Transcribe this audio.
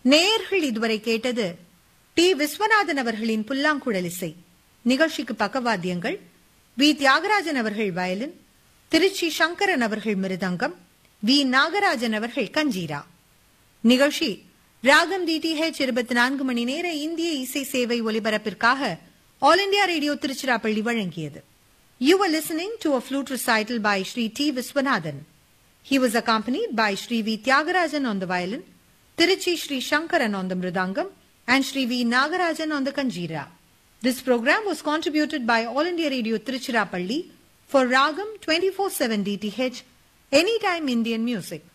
நேயர்கள் இதுவரை கேட்டது டி விஸ்வநாதன் அவர்களின் புல்லாங்குழல் இசை நிகழ்ச்சிக்கு பக்கவாத்தியங்கள் வி தியாகராஜன் அவர்கள் வயலின் திருச்சி சங்கரன் அவர்கள் மிருதங்கம் வி நாகராஜன் அவர்கள் கஞ்சீரா நிகழ்ச்சி ராகம் டிடிஹெச் இருபத்தி நான்கு மணி நேர இந்திய இசை சேவை ஒலிபரப்பிற்காக ஆல் இண்டியா ரேடியோ திருச்சிராப்பள்ளி வழங்கியது You were listening to a flute recital by Sri T. Viswanathan. He was accompanied by Sri V. Tyagarajan on the violin, Tiruchi Sri Shankaran on the mridangam, and Sri V. Nagarajan on the kanjira. This program was contributed by All India Radio Tiruchirappalli for Ragam 24/7 DTH Anytime Indian Music.